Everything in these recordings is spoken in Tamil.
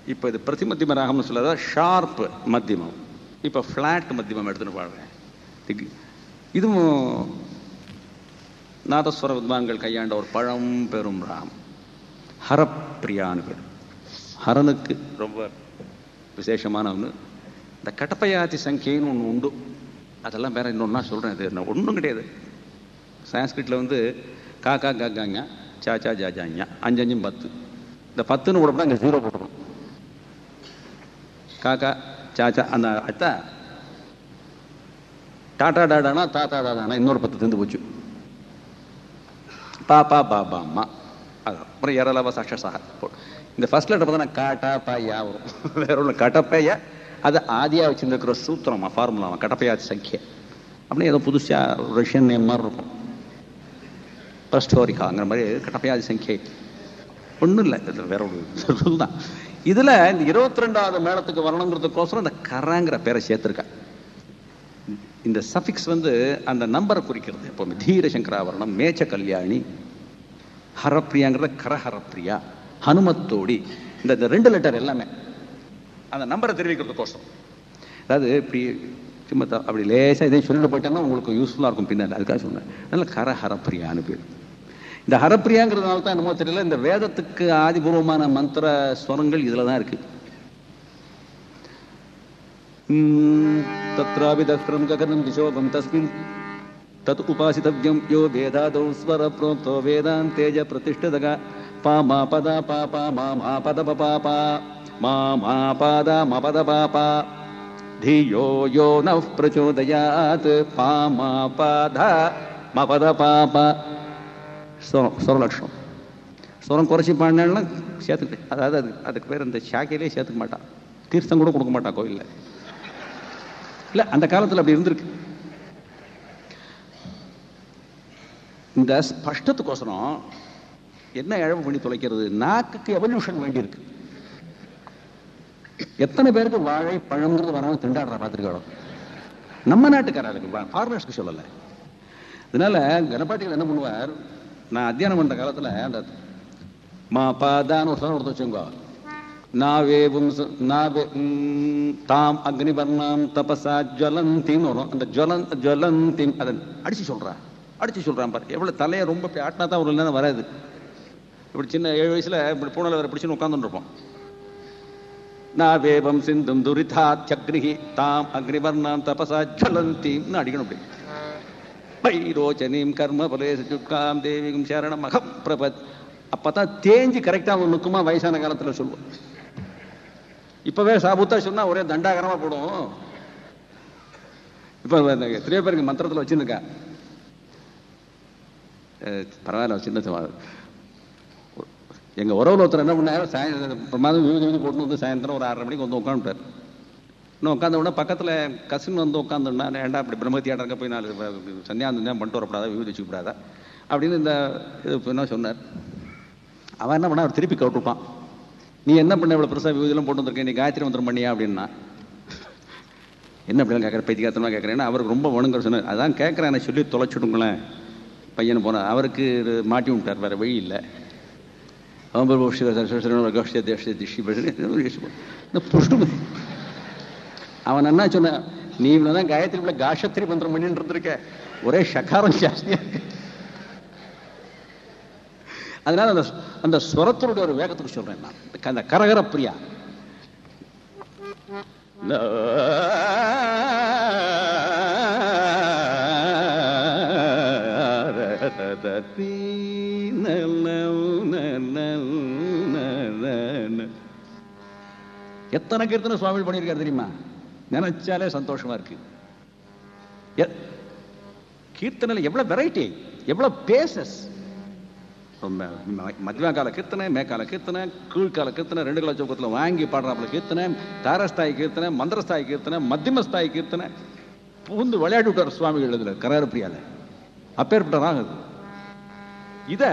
இப்போ இது பிரதிமத்தியம ராகம்னு சொல்லாத ஷார்ப் மத்தியமம் இப்போ ஃப்ளாட் மத்தியமம் எடுத்துன்னு பாடுறேன் இது- இதுவும் நாதஸ்வர வித்வான்கள் கையாண்ட ஒரு பழம் பெரும் ராகம் ஹரப்பிரியான்னு பேர் ஹரனுக்கு ரொம்ப விசேஷமான ஒன்று இந்த கடப்பயாதி சங்கின்னு ஒன்று உண்டு அதெல்லாம் வேற இன்னொன்னா சொல்கிறேன் இது நான் ஒன்றும் கிடையாது சான்ஸ்கிரிட்டில் வந்து காக்கா காக்காங்க சாச்சா ஜாஜாங்க அஞ்சு அஞ்சும் பத்து இந்த பத்துன்னு கூட அங்கே ஜீரோ போட்டுக்கணும் காக்கா சாச்சா அந்த அத்தா டாட்டா டாடானா தாத்தா டாடானா இன்னொரு பத்து தந்து போச்சு பாப்பா பாபா அம்மா அது அப்புறம் இரலவ சஷசக இந்த ஃபர்ஸ்ட் லெட்டர் பார்த்தா காட்டா பாயா வரும் வேற ஒன்று கட்டப்பையா அது ஆதியாக வச்சுருக்கிற சூத்திரமா ஃபார்முலாமா கட்டப்பையாதி சங்கிய அப்படின்னு ஏதோ புதுசாக ரஷ்யன் நேம் மாதிரி இருக்கும் பிரஸ்டோரிகாங்கிற மாதிரி கட்டப்பையாதி சங்கியை ஒன்றும் இல்லை இது வேற ஒரு சொல் தான் இதில் இந்த இருபத்தி ரெண்டாவது மேளத்துக்கு வரணுங்கிறதுக்கோசரம் இந்த கராங்கிற பேரை சேர்த்துருக்கேன் இந்த சஃபிக்ஸ் வந்து அந்த நம்பரை குறிக்கிறது எப்போவுமே தீர சங்கராவரணம் மேச்ச கல்யாணி ஹரப்பிரியாங்கிறத கரஹரப்பிரியா ஹனுமத்தோடி இந்த இந்த ரெண்டு லெட்டர் எல்லாமே அந்த நம்பரை தெரிவிக்கிறதுக்கோசரம் அதாவது இப்படி சும்மா த- அப்படி லேசாக இதை சொல்லிட்டு போயிட்டேன்னா உங்களுக்கு யூஸ்ஃபுல்லாக இருக்கும் பின்னாடி அதுக்காக சொன்னேன் அதனால கரஹரப்பிரியான்னு பேர் இந்த ஹரப்பிரியாங்கிறதுனால தான் என்னமோ தெரியல இந்த வேதத்துக்கு ஆதிபூர்வமான மந்திர ஸ்வரங்கள் இதில் தான் இருக்குது तत्रापि दह्रं गगनं विशोभं तस्मिन् तत् उपासितव्यं यो वेदादौ स्वरप्रोक्तो वेदान्तेज प्रतिष्ठितग पा मा पदा पा पा मा मा पद प पा पा मा मा पाद म पद पा पा धियो यो नः प्रचोदयात् पा मा पाद म पद पा पा ஸ்வரம் ஸ்வரலட்சணம் ஸ்வரம் குறைச்சி பாடினால்னா சேர்த்துக்கிட்டு அதாவது அது அதுக்கு பேர் அந்த சாக்கையிலே சேர்த்துக்க மாட்டான் தீர்த்தம் கூட கொடுக்க மாட்டான் கோயிலில் இல்லை அந்த காலத்தில் அப்படி இருந்திருக்கு இந்த ஸ்பஷ்டத்துக்கோசரம் என்ன இழவு பண்ணி தொலைக்கிறது நாக்குக்கு எவல்யூஷன் வேண்டியிருக்கு எத்தனை பேருக்கு வாழை பழங்கிறது வராமல் திண்டாடுற பார்த்துருக்கோம் நம்ம நாட்டுக்காரருக்கு ஃபாரினர்ஸ்க்கு சொல்லலை அதனால கணபாட்டிகள் என்ன பண்ணுவார் நான் அத்தியானம் பண்ற காலத்துல அந்த மா பாதான்னு ஒரு சொல்ல கொடுத்து வச்சுங்க நாவேவும் ச- நாவே ம், தாம் அக்னிவர்ணாம் தபசா ஜுவலந்தின்னு வரும் அந்த ஜுவலன் ஜுவலந்தி அதை அடிச்சு சொல்றா அடிச்சு சொல்றான் பாரு எவ்வளவு தலையை ரொம்ப இப்படி ஆட்டினா தான் ஒரு இல்லைன்னா வராது இப்படி சின்ன ஏழு வயசுல இப்படி பூனலை வேற பிடிச்சுன்னு உட்காந்துட்டு இருப்போம் நாவேவம் சிந்தும் துரிதாத்யக்னிஹி தாம் அக்னிவர்ணாம் தபசா ஜுவலந்தின்னு அடிக்கணும் அப்படி வைரோச்சனீம் கர்ம பலேசுக்காம் தேவிகும் சரணம் அகம் பிரபத் அப்பதான் தேஞ்சு கரெக்டா அவன் நிற்குமா வயசான காலத்துல சொல்லுவோம் இப்பவே சாபுத்தா சொன்னா ஒரே தண்டாகரமா போடும் இப்ப இந்த எத்தனையோ பேருக்கு மந்திரத்துல வச்சுருக்கா பரவாயில்ல சின்ன எங்க உறவுல ஒருத்தர் என்ன பண்ணாரு சாயந்தரம் மாதம் விபதி விபதி போட்டு வந்து சாயந்தரம் ஒரு ஆறரை மணிக்கு வந்து உட்காந்துட்டார் இன்னும் உட்காந்த உடனே பக்கத்தில் கசின் வந்து உட்காந்துன்னா ஏன்டா இப்படி பிரம்மத்தியாட்டங்க போய் நாலு சந்தியாந்தம் பண்ணிட்டு வரப்படாதா விபதி வச்சுக்கூடாதா அப்படின்னு இந்த இது இப்ப என்ன சொன்னார் அவன் என்ன பண்ணா அவர் திருப்பி கவுட்டுப்பான் நீ என்ன பண்ண இவ்வளோ பெருசாக விபதியெல்லாம் போட்டு வந்திருக்க நீ காயத்ரி மந்திரம் பண்ணியா அப்படின்னா என்ன அப்படிலாம் கேட்குற பைத்தியகாத்தமாக கேட்குறேன்னா அவருக்கு ரொம்ப வணங்குற சொன்னார் அதான் கேட்குறேன் என்னை சொல்லி தொலைச்சிடுங்களேன் பையன் போனார் அவருக்கு இது மாட்டி விட்டார் வேற வழி இல்லை புஷ்டு அவன் என்ன சொன்ன நீ இவ்வளவுதான் காயத்ரி காஷத்ரி மந்திரம் பண்ணிட்டு இருந்திருக்க ஒரே ஷகாரம் ஜாஸ்தியா இருக்கு அதனால அந்த அந்த ஸ்வரத்தினுடைய ஒரு வேகத்துக்கு சொல்றேன் நான் அந்த கரகர பிரியா எத்தனை கீர்த்தனை சுவாமி பண்ணியிருக்காரு தெரியுமா நினைச்சாலே சந்தோஷமா இருக்கு எ- கீர்த்தனையில எவ்வளவு வெரைட்டி எவ்வளவு பேசஸ் மத்தியமா கால கீர்த்தனை மேற்கால கீர்த்தனை கீழ்கால கீர்த்தனை ரெண்டு கால சௌக்கத்தில் வாங்கி பாடுறாப்புல கீர்த்தனை தாரஸ்தாய் கீர்த்தனை மந்திரஸ்தாய் கீர்த்தனை மத்தியமஸ்தாய் கீர்த்தனை புகுந்து விளையாடி விட்டார் சுவாமிகள் இதுல கராறு பிரியால அப்பேற்பட்ட ராகம் இது இத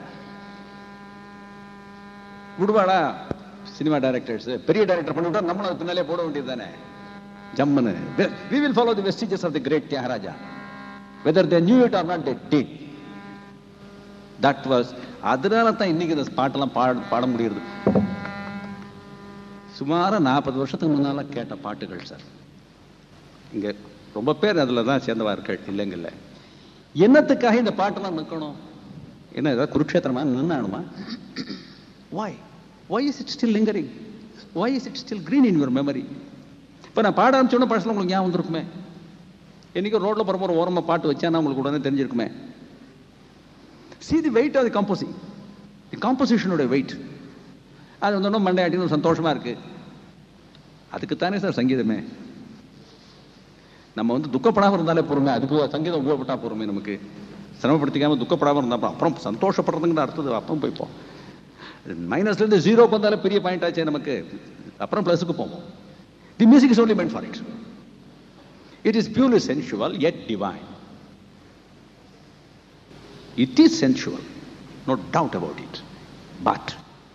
விடுவாடா சினிமா டைரக்டர்ஸ் பெரிய டைரக்டர் பண்ணிவிட்டா நம்மளும் அது பின்னாலே போட வேண்டியது தானே ஜம்முன்னு we will follow the vestiges of the great Thyagaraja whether they knew it or not they did that was அதனால தான் இன்னைக்கு இந்த பாட்டெல்லாம் பாட பாட முடியுது சுமார நாற்பது வருஷத்துக்கு முன்னால கேட்ட பாட்டுகள் சார் இங்க ரொம்ப பேர் அதுல தான் சேர்ந்தவார்கள் இல்லைங்க இல்லை என்னத்துக்காக இந்த பாட்டெல்லாம் நிற்கணும் என்ன ஏதாவது குருக்ஷேத்திரமா நின்னானுமா why why is it still lingering why is it still green in your memory இப்போ நான் பாட ஆரம்பிச்சோன்னா பழசில் உங்களுக்கு ஞாபகம் வந்திருக்குமே என்னைக்கும் ரோட்ல போகிற ஒரு ஓரமாக பாட்டு வச்சானா உங்களுக்கு உடனே தெரிஞ்சிருக்குமே see the weight of the composing the காம்போசிஷனுடைய வெயிட் அது வந்து ஒன்றும் மண்டையாட்டின்னு சந்தோஷமா இருக்கு அதுக்குத்தானே சார் சங்கீதமே நம்ம வந்து துக்கப்படாமல் இருந்தாலே பொறுமை அதுக்கு சங்கீதம் உபயோகப்பட்டா பொறுமை நமக்கு சிரமப்படுத்திக்காம துக்கப்படாமல் இருந்தா அப்புறம் அப்புறம் சந்தோஷப்படுறதுங்கிற அடுத்தது அப்புறம் போய்ப்போம் மைனஸ்ல இருந்து ஜீரோக்கு வந்தாலே பெரிய பாயிண்ட் ஆச்சு நமக்கு அப்புறம் பிளஸுக்கு போவோம் the music is only meant for it it is purely sensual yet divine it is sensual no doubt about it but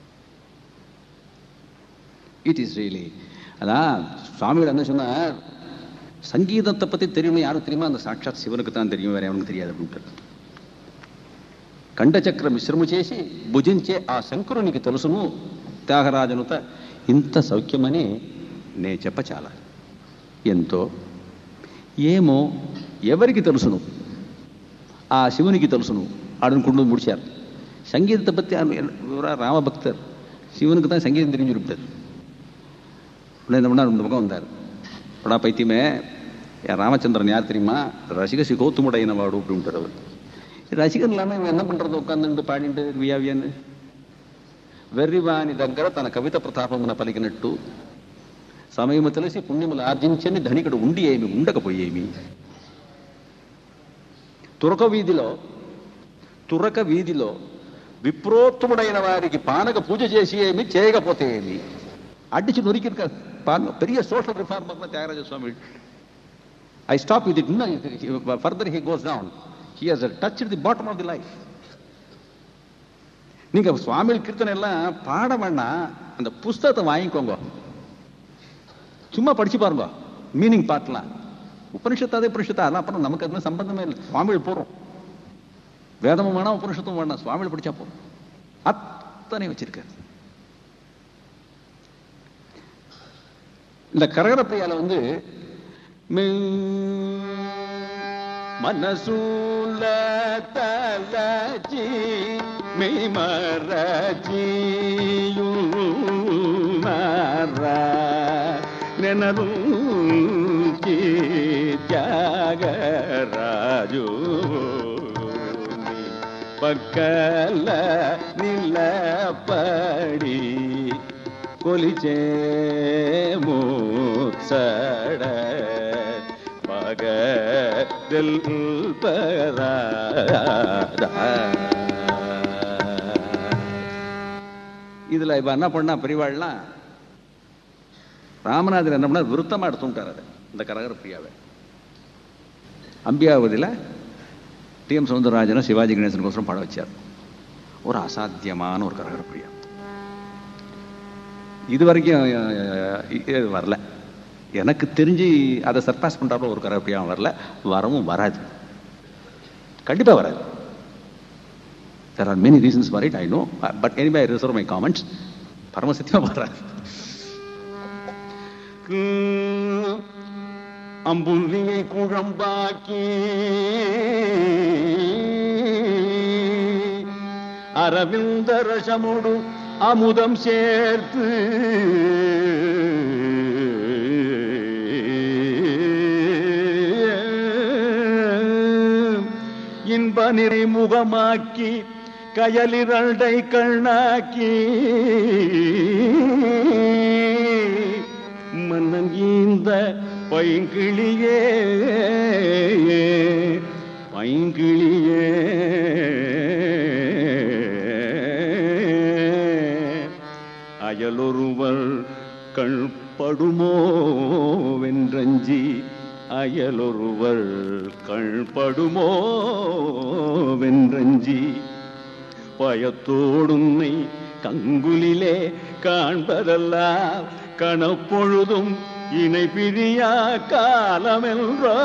it is really அதான் சுவாமிகள் என்ன சொன்னார் சங்கீதத்தை பத்தி தெரியும்னு யாரும் தெரியுமா அந்த சாட்சாத் சிவனுக்கு தான் தெரியும் வேற எவனுக்கு தெரியாது அப்படின்ட்டு కంఠచక్ర మిశ్రము చేసి భుజించే ఆ శంకరునికి తెలుసును త్యాగరాజనుత ఇంత సౌఖ్యమని నే చెప్పచాల ఎంతో ఏమో ఎవరికి తెలుసును ఆ శివునికి తెలుసును ఆడనుకుంటూ முடிச்சார் சங்கீதத்தை பற்றி ராமபக்தர் சிவனுக்கு தான் சங்கீதம் தெரிஞ்சுருப்பார் உடனே இந்த பண்ணார் இந்த பக்கம் வந்தார் படா பைத்தியமே என் ராமச்சந்திரன் யார் தெரியுமா ரசிக சிகோத்துமுடையின வாடு அப்படின்ட்டு அவர் రసికన్ ఇలానే என்ன பண்றது ఉక్కందండు పాడిండు వియావ్యాన్ని వెర్రివాని దగ్గర తన కవిత ప్రతాపమున పలికినట్టు సమయము తెలిసి పుణ్యములు ఆర్జించని ధనికుడు ఉండి ఏమి ఉండకపోయేమి తురక వీధిలో తురక వీధిలో విప్రోత్తముడైన వారికి పానక పూజ చేసి ఏమి చేయకపోతే ఏమి అడ్డిచి నొరికి పెరియ social reformer Thyagaraja Swami I stop with it further he goes down he has touched the bottom of the life நீங்க சுவாமிகள் கீர்த்தனை எல்லாம் பாட வேணாம் அந்த புஸ்தகத்தை வாங்கிக்கோங்க சும்மா படிச்சு பாருங்க மீனிங் பாட்டலாம் உபனிஷத்து அதே உபனிஷத்து அதெல்லாம் அப்புறம் நமக்கு அதுல சம்பந்தமே இல்லை சுவாமிகள் போறோம் வேதமும் வேணாம் உபனிஷத்தும் வேணாம் சுவாமிகள் படிச்சா போறோம் அத்தனை வச்சிருக்காரு இந்த கரகரப்பையால வந்து మనసూల తలచి మిమరచియు మర నెనరు త్యాగరాజు పక్కల నిలపడి కొలిచే మూసడ பகதில் இதுல இப்ப என்ன பண்ணா பெரியவாள்லாம் ராமநாதர் என்ன பண்ணா விருத்தமா எடுத்துட்டார் அதை இந்த கரகர பிரியாவை அம்பியாவதியில் டி எம் சவுந்தரராஜனை சிவாஜி கணேசனுக்கோசரம் பாட வச்சார் ஒரு அசாத்தியமான ஒரு கரகர பிரியா இது வரைக்கும் வரல எனக்கு தெரிஞ்சு அதை சர்பாஸ் பண்றாப்புல ஒரு கரப்பியாவும் வரல வரவும் வராது கண்டிப்பா வராது there are many reasons for it I know but anyway I reserve my comments பரமசத்தியமா வராது அம்புலியை குழம்பாக்கி அரவிந்த ரசமுடு அமுதம் சேர்த்து இன்ப நிறை முகமாக்கி கயலிரண்டை கண்ணாக்கி மன்னன் இந்த பைங்கிளியே பைங்கிளியே அயலொருவர் கண்படுமோ வென்றஞ்சி அயலொருவர் கண்படுமோ வென்றஞ்சி பயத்தோடுன்னை கங்குலிலே காண்பதெல்லாம் கணப்பொழுதும் இணை பிரியா காலமென்றோ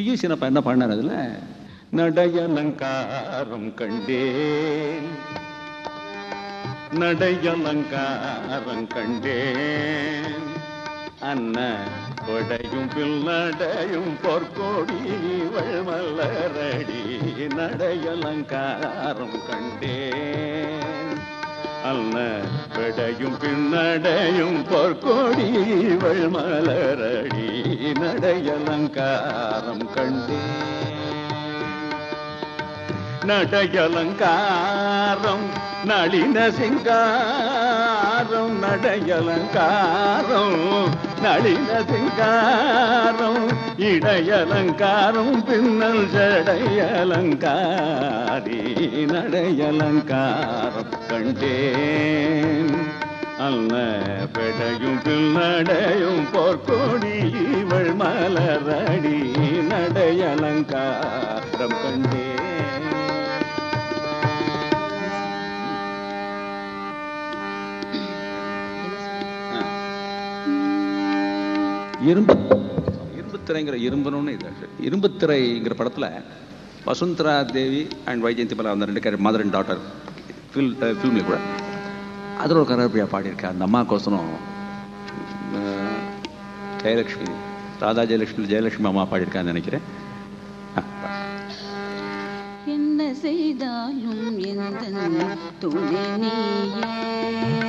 பியூசினப்பா என்ன பண்ணார் அதுல நடையலங்காரம் கண்டேன் நடையலங்காரம் கண்டேன் அன்ன கொடையும் பின்னடையும் பொற்கோடி மலரடி நடையலங்காரம் கண்டேன் அல்ல பெடையும் பின்னடையும் பொற்கொடி மலரடி நடையலங்காரம் கண்டே நடையலங்காரம் நளின சிங்காரம் நடையலங்காரம் நளின சிங்காரம் இடையலங்காரம் பின்னல் ஜடையலங்காரி நடையலங்காரம் கண்டேன் அல்ல பெடையும் பின்னடையும் போர்க்கோடி இவள் மலரடி நடையலங்காரம் கண்டேன் இரும்பு இரும்புத்திரைங்கிற இரும்புன்னு இது இரும்புத்திரைங்கிற படத்துல வசுந்தரா தேவி அண்ட் வைஜெயந்தி பலா அந்த ரெண்டு கேரக்டர் மதர் அண்ட் டாட்டர் ஃபில் ஃபில்மில் கூட அதில் ஒரு கரப்பியா பாடியிருக்கேன் அந்த அம்மாக்கோசரம் அஹ், ஜெயலக்ஷ்மி ராதா ஜெயலக்ஷ்மி ஜெயலக்ஷ்மி அம்மா பாடியிருக்கான்னு நினைக்கிறேன் ஆ, பா. என்ன செய்தாலும் எந்த துணை நீயே